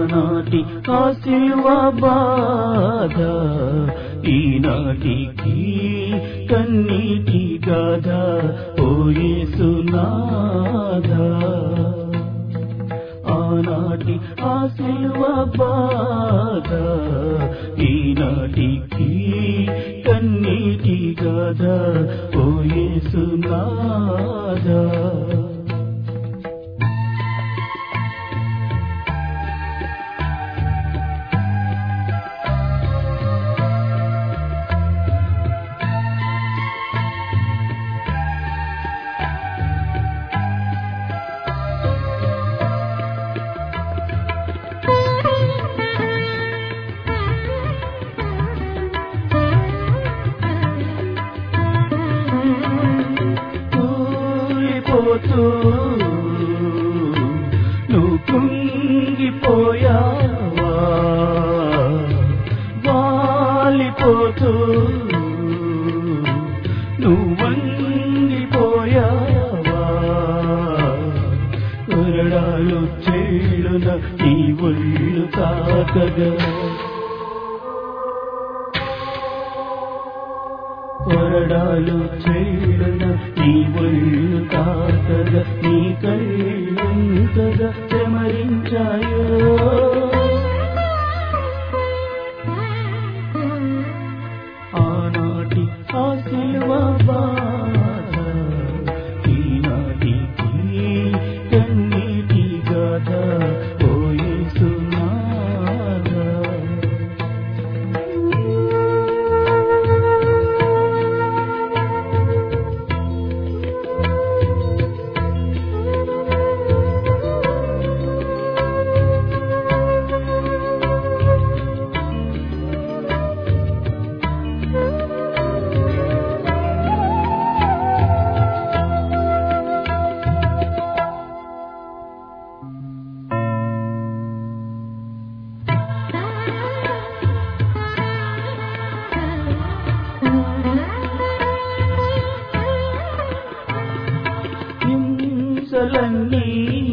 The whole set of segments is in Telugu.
ఆనాటి ఆ శిల్వ బాధ ఈనాటికి కన్నీటి గాథ ఓయేసునాథ ఆనాటి ఆ శిల్వ బాధ ఈనాటికి కన్నీటి గాథ ఓయేసునాథ కూలిపోతూ నువ్వు కుంగిపోయావా వాలిపోతూ నువ్వు వంగిపోయావా కొరడాలు చేడున ఈ ఒళ్ళు తాకగా కొరడాలు చేడున నీ ఒళ్ళు తాకగా నీ కళ్ళంతగా చెమరించాయో ఆనాటి ఆ శిలువ బాధ ఈనాటికి కన్నీటి గాథ ఓయేసునాథ హింసలన్నీ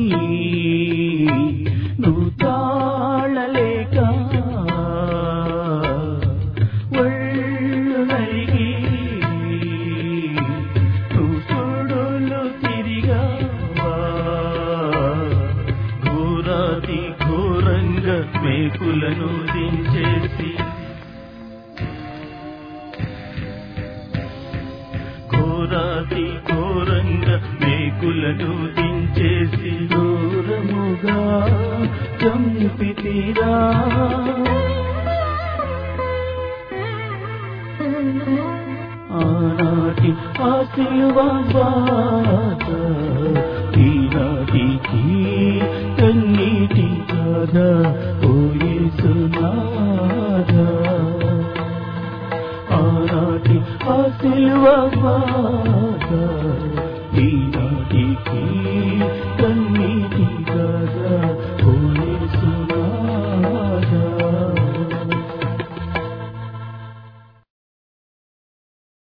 నువ్వు తాళలేక ఒళ్ళు నలిగి నువ్వు సుడులు తిరిగావా ఘోరాతి ఘోరంగా మేకులను దించేసి ఘోరాతి ఘోరంగా మేకులను దించేసి దూరముగా చంపితీరా ఆనాటి ఆ శిలువ బాధ ఈనాటికి కన్నీటి గాథ ఓయేసునాథ ఆనాటి ఆ శిలువ బాధ ఈనాటికి కన్నీటి గాథ